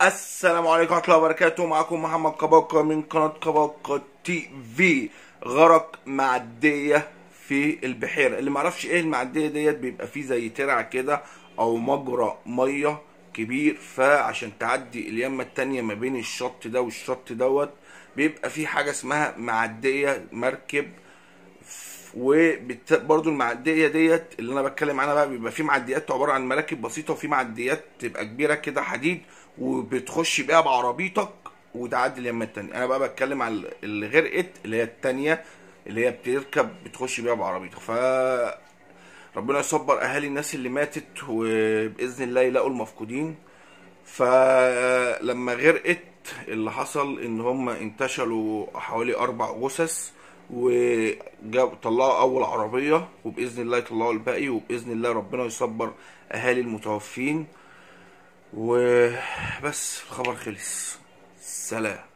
السلام عليكم ورحمة الله وبركاته معكم محمد كباكا من قناة كباكا تي في غرق معدية في البحيرة اللي معرفش ايه المعدية ديت بيبقى فيه زي ترع كده او مجرى مية كبير فعشان تعدي اليمة التانية ما بين الشط ده والشط دوت بيبقى فيه حاجة اسمها معدية مركب وبرضو المعديه ديت اللي انا بتكلم عنها بقى بيبقى في معديات عباره عن مراكب بسيطه وفي معديات تبقى كبيره كده حديد وبتخش بيها بعربيتك وتعدي اليمه التانية انا بقى بتكلم على اللي غرقت اللي هي التانية اللي هي بتركب بتخش بيها بعربيتك ف ربنا يصبر اهالي الناس اللي ماتت وباذن الله يلاقوا المفقودين فلما غرقت اللي حصل ان هم انتشلوا حوالي اربع جثث وجاب طلعوا اول عربيه وباذن الله يطلعوا الباقي وباذن الله ربنا يصبر اهالي المتوفين وبس الخبر خلص سلام